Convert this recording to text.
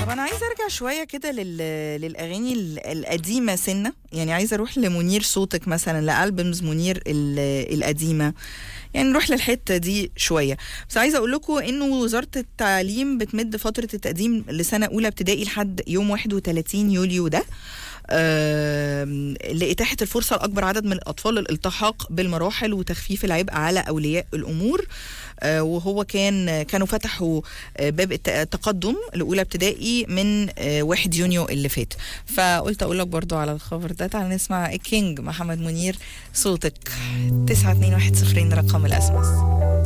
طب انا عايزه ارجع شويه كده لل... للاغاني ال- القديمه سنه يعني عايزه اروح لمنير صوتك مثلا لالبومز منير ال... القديمه يعني نروح للحته دي شويه بس عايزه اقول لكم انه وزاره التعليم بتمد فتره التقديم لسنه اولى ابتدائي لحد يوم 31 يوليو ده آم، لإتاحة الفرصة لأكبر عدد من الأطفال للالتحاق بالمراحل وتخفيف العبء على أولياء الأمور آه، وهو كان كانوا فتحوا آه، باب الت- التقدم لأولى ابتدائي من آه، 1 يونيو اللي فات فقلت أقول لك برضو على الخبر ده تعال نسمع الكينج محمد منير صوتك 9210 رقم الأسمس